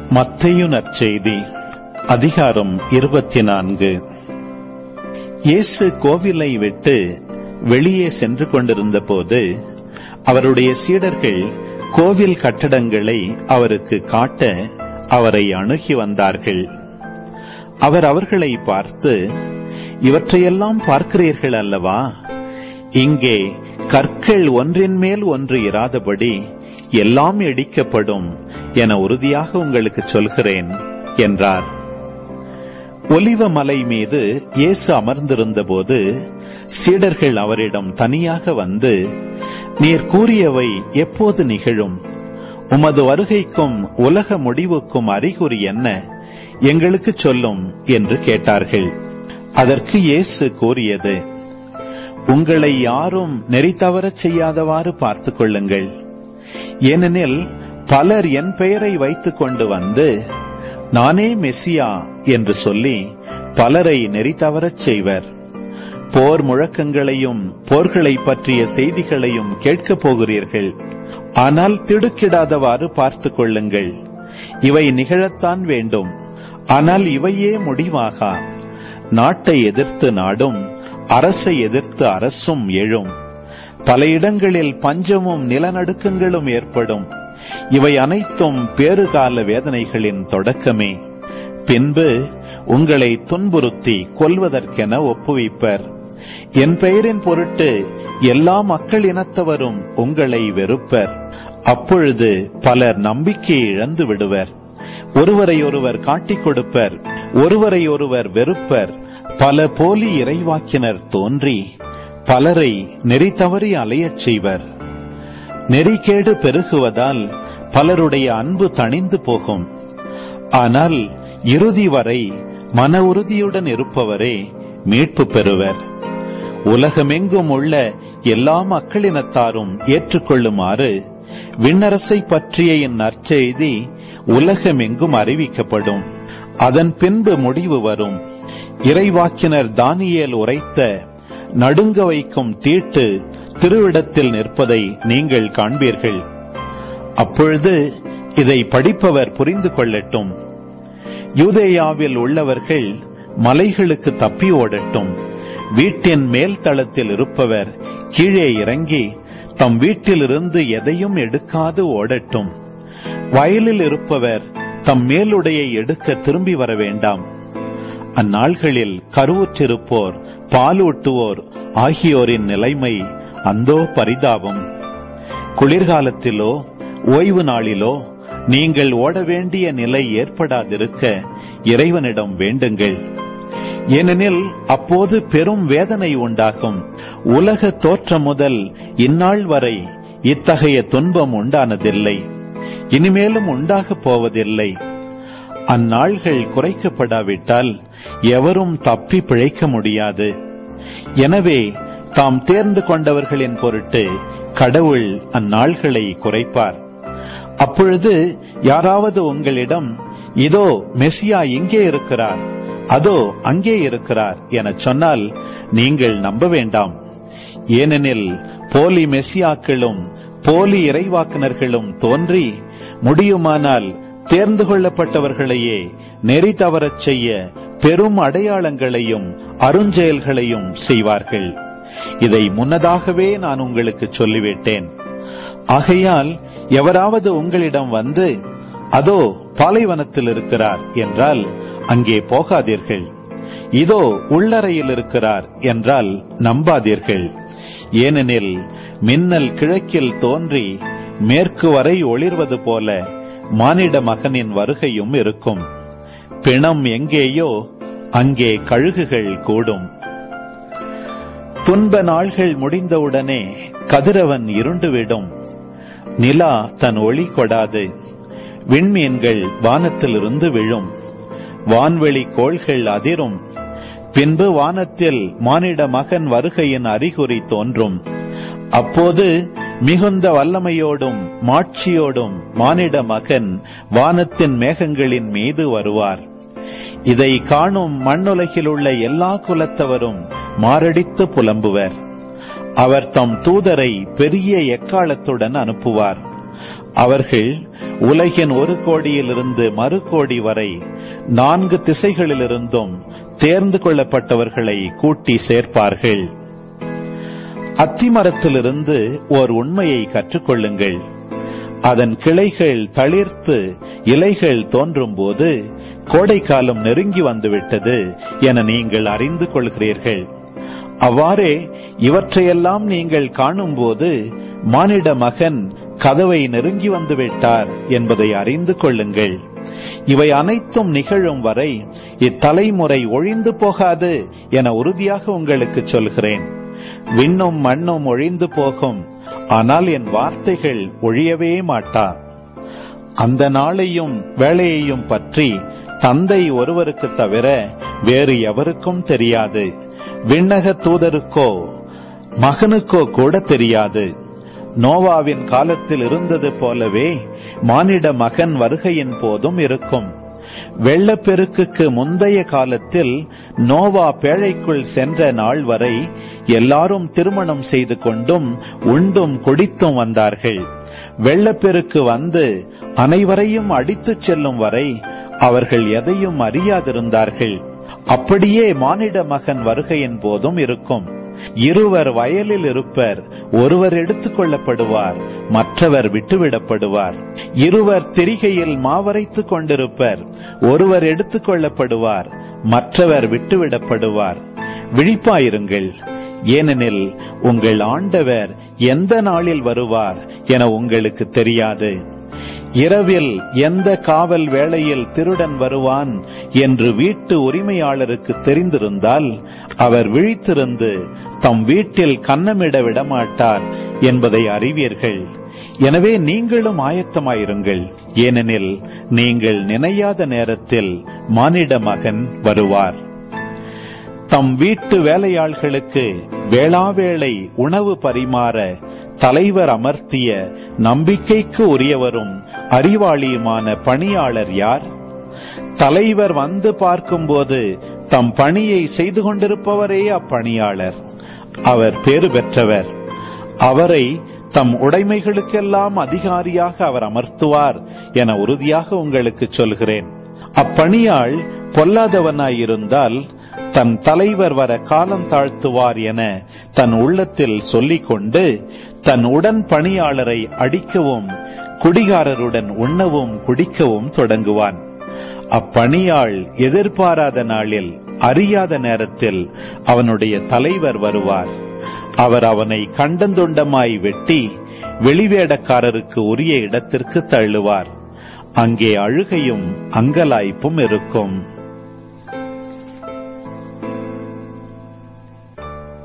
மத்தையு நற்செய்தி அதிகாரம் இருபத்தி நான்கு இயேசு கோவிலை விட்டு வெளியே சென்று கொண்டிருந்த போது அவருடைய சீடர்கள் கோவில் கட்டடங்களை அவருக்கு காட்ட அவரை அணுகி வந்தார்கள் அவர் அவர்களை பார்த்து இவற்றையெல்லாம் பார்க்கிறீர்கள் அல்லவா இங்கே கற்கள் ஒன்றின் மேல் ஒன்று இராதபடி எல்லாம் இடிக்கப்படும் என உறுதியாக உங்களுக்கு சொல்கிறேன் என்றார் ஒலிவ மலை மீது இயேசு அமர்ந்திருந்தபோது சீடர்கள் அவரிடம் தனியாக வந்து நீர் கூறியவை எப்போது நிகழும் உமது வருகைக்கும் உலக முடிவுக்கும் அறிகுறி என்ன எங்களுக்கு சொல்லும் என்று கேட்டார்கள் அதற்கு இயேசு கூறியது உங்களை யாரும் நெறி தவறச் செய்யாதவாறு பார்த்துக் கொள்ளுங்கள் ஏனெனில் பலர் என் பெயரை வைத்துக் கொண்டு வந்து நானே மெசியா என்று சொல்லி பலரை நெறி தவறச் செய்வர் போர் முழக்கங்களையும் போர்களை பற்றிய செய்திகளையும் கேட்கப் போகிறீர்கள் ஆனால் திடுக்கிடாதவாறு பார்த்துக் கொள்ளுங்கள் இவை நிகழத்தான் வேண்டும் ஆனால் இவையே முடிவாகா நாட்டை எதிர்த்து நாடும் அரசை எதிர்த்து அரசும் எழும் பல இடங்களில் பஞ்சமும் நிலநடுக்கங்களும் ஏற்படும் இவை அனைத்தும் பேறுகால வேதனைகளின் தொடக்கமே பின்பு உங்களை துன்புறுத்தி கொல்வதற்கென ஒப்புவிப்பர் என் பெயரின் பொருட்டு எல்லா மக்கள் இனத்தவரும் உங்களை வெறுப்பர் அப்பொழுது பலர் நம்பிக்கை இழந்து விடுவர் ஒருவரை ஒருவர் காட்டிக் கொடுப்பர் ஒருவரை ஒருவர் வெறுப்பர் பல போலி இறைவாக்கினர் தோன்றி பலரை நெறி தவறி அலையச் செய்வர் நெறிகேடு பெருகுவதால் பலருடைய அன்பு தணிந்து போகும் ஆனால் இறுதி வரை மன உறுதியுடன் இருப்பவரே மீட்பு பெறுவர் உலகமெங்கும் உள்ள எல்லா மக்களினத்தாரும் ஏற்றுக்கொள்ளுமாறு விண்ணரசை பற்றிய என் நற்செய்தி உலகமெங்கும் அறிவிக்கப்படும் அதன் பின்பு முடிவு வரும் இறைவாக்கினர் தானியேல் உரைத்த நடுங்க வைக்கும் தீட்டு திருவிடத்தில் நிற்பதை நீங்கள் காண்பீர்கள் அப்பொழுது இதை படிப்பவர் புரிந்து கொள்ளட்டும் யூதேயாவில் உள்ளவர்கள் மலைகளுக்கு தப்பி ஓடட்டும் வீட்டின் மேல் தளத்தில் இருப்பவர் கீழே இறங்கி தம் வீட்டிலிருந்து எதையும் எடுக்காது ஓடட்டும் வயலில் இருப்பவர் தம் மேலுடையை எடுக்க திரும்பி வர வேண்டாம் அந்நாள்களில் கருவுற்றிருப்போர் பாலூட்டுவோர் ஆகியோரின் நிலைமை அந்தோ பரிதாபம் குளிர்காலத்திலோ ஓய்வு நாளிலோ நீங்கள் ஓட வேண்டிய நிலை ஏற்படாதிருக்க இறைவனிடம் வேண்டுங்கள் ஏனெனில் அப்போது பெரும் வேதனை உண்டாகும் உலக தோற்றம் முதல் இந்நாள் வரை இத்தகைய துன்பம் உண்டானதில்லை இனிமேலும் உண்டாகப் போவதில்லை அந்நாள்கள் குறைக்கப்படாவிட்டால் எவரும் தப்பி பிழைக்க முடியாது எனவே தாம் தேர்ந்து கொண்டவர்களின் பொருட்டு கடவுள் அந்நாள்களை குறைப்பார் அப்பொழுது யாராவது உங்களிடம் இதோ மெசியா இங்கே இருக்கிறார் அதோ அங்கே இருக்கிறார் என சொன்னால் நீங்கள் நம்ப வேண்டாம் ஏனெனில் போலி மெசியாக்களும் போலி இறைவாக்குனர்களும் தோன்றி முடியுமானால் தேர்ந்து கொள்ளப்பட்டவர்களையே நெறி தவறச் செய்ய பெரும் அடையாளங்களையும் அருஞ்செயல்களையும் செய்வார்கள் இதை முன்னதாகவே நான் உங்களுக்கு சொல்லிவிட்டேன் ஆகையால் எவராவது உங்களிடம் வந்து அதோ பாலைவனத்தில் இருக்கிறார் என்றால் அங்கே போகாதீர்கள் இதோ உள்ளறையில் இருக்கிறார் என்றால் நம்பாதீர்கள் ஏனெனில் மின்னல் கிழக்கில் தோன்றி மேற்கு வரை ஒளிர்வது போல மானிட மகனின் வருகையும் இருக்கும் பிணம் எங்கேயோ அங்கே கழுகுகள் கூடும் துன்ப நாள்கள் முடிந்தவுடனே கதிரவன் இருண்டுவிடும் நிலா தன் ஒளி கொடாது விண்மீன்கள் வானத்திலிருந்து விழும் வான்வெளி கோள்கள் அதிரும் பின்பு வானத்தில் மானிட மகன் வருகையின் அறிகுறி தோன்றும் அப்போது மிகுந்த வல்லமையோடும் மாட்சியோடும் மானிட மகன் வானத்தின் மேகங்களின் மீது வருவார் இதை காணும் மண்ணுலகில் உள்ள எல்லா குலத்தவரும் மாரடித்து புலம்புவர் அவர் தம் தூதரை பெரிய எக்காலத்துடன் அனுப்புவார் அவர்கள் உலகின் ஒரு கோடியிலிருந்து மறு கோடி வரை நான்கு திசைகளிலிருந்தும் தேர்ந்து கொள்ளப்பட்டவர்களை கூட்டி சேர்ப்பார்கள் அத்திமரத்திலிருந்து ஓர் உண்மையை கற்றுக்கொள்ளுங்கள் அதன் கிளைகள் தளிர்த்து இலைகள் தோன்றும் போது கோடைக்காலம் நெருங்கி வந்துவிட்டது என நீங்கள் அறிந்து கொள்கிறீர்கள் அவ்வாறே இவற்றையெல்லாம் நீங்கள் காணும்போது மானிட மகன் கதவை நெருங்கி வந்து விட்டார் என்பதை அறிந்து கொள்ளுங்கள் இவை அனைத்தும் நிகழும் வரை இத்தலைமுறை ஒழிந்து போகாது என உறுதியாக உங்களுக்கு சொல்கிறேன் விண்ணும் மண்ணும் ஒழிந்து போகும் ஆனால் என் வார்த்தைகள் ஒழியவே மாட்டா அந்த நாளையும் வேலையையும் பற்றி தந்தை ஒருவருக்கு தவிர வேறு எவருக்கும் தெரியாது விண்ணக தூதருக்கோ மகனுக்கோ கூட தெரியாது நோவாவின் காலத்தில் இருந்தது போலவே மானிட மகன் வருகையின் போதும் இருக்கும் வெள்ளப்பெருக்குக்கு முந்தைய காலத்தில் நோவா பேழைக்குள் சென்ற நாள் வரை எல்லாரும் திருமணம் செய்து கொண்டும் உண்டும் குடித்தும் வந்தார்கள் வெள்ளப்பெருக்கு வந்து அனைவரையும் அடித்துச் செல்லும் வரை அவர்கள் எதையும் அறியாதிருந்தார்கள் அப்படியே மானிட மகன் வருகையின் போதும் இருக்கும் இருவர் வயலில் இருப்பர் ஒருவர் எடுத்துக் கொள்ளப்படுவார் மற்றவர் விட்டுவிடப்படுவார் இருவர் திரிகையில் மாவரைத்துக் கொண்டிருப்பர் ஒருவர் எடுத்துக் கொள்ளப்படுவார் மற்றவர் விட்டுவிடப்படுவார் விழிப்பாயிருங்கள் ஏனெனில் உங்கள் ஆண்டவர் எந்த நாளில் வருவார் என உங்களுக்கு தெரியாது இரவில் எந்த காவல் வேளையில் திருடன் வருவான் என்று வீட்டு உரிமையாளருக்கு தெரிந்திருந்தால் அவர் விழித்திருந்து தம் வீட்டில் கன்னமிட விடமாட்டார் என்பதை அறிவீர்கள் எனவே நீங்களும் ஆயத்தமாயிருங்கள் ஏனெனில் நீங்கள் நினையாத நேரத்தில் மானிட மகன் வருவார் தம் வீட்டு வேலையாள்களுக்கு வேளாவேளை உணவு பரிமாற தலைவர் அமர்த்திய நம்பிக்கைக்கு உரியவரும் அறிவாளியுமான பணியாளர் யார் தலைவர் வந்து பார்க்கும்போது தம் பணியை செய்து கொண்டிருப்பவரே அப்பணியாளர் அவர் பேறு பெற்றவர் அவரை தம் உடைமைகளுக்கெல்லாம் அதிகாரியாக அவர் அமர்த்துவார் என உறுதியாக உங்களுக்கு சொல்கிறேன் அப்பணியாள் பொல்லாதவனாயிருந்தால் தன் தலைவர் வர காலம் தாழ்த்துவார் என தன் உள்ளத்தில் சொல்லிக் கொண்டு தன் உடன் பணியாளரை அடிக்கவும் குடிகாரருடன் உண்ணவும் குடிக்கவும் தொடங்குவான் அப்பணியாள் எதிர்பாராத நாளில் அறியாத நேரத்தில் அவனுடைய தலைவர் வருவார் அவர் அவனை கண்டந்துண்டமாய் வெட்டி வெளிவேடக்காரருக்கு உரிய இடத்திற்கு தள்ளுவார் அங்கே அழுகையும் அங்கலாய்ப்பும் இருக்கும்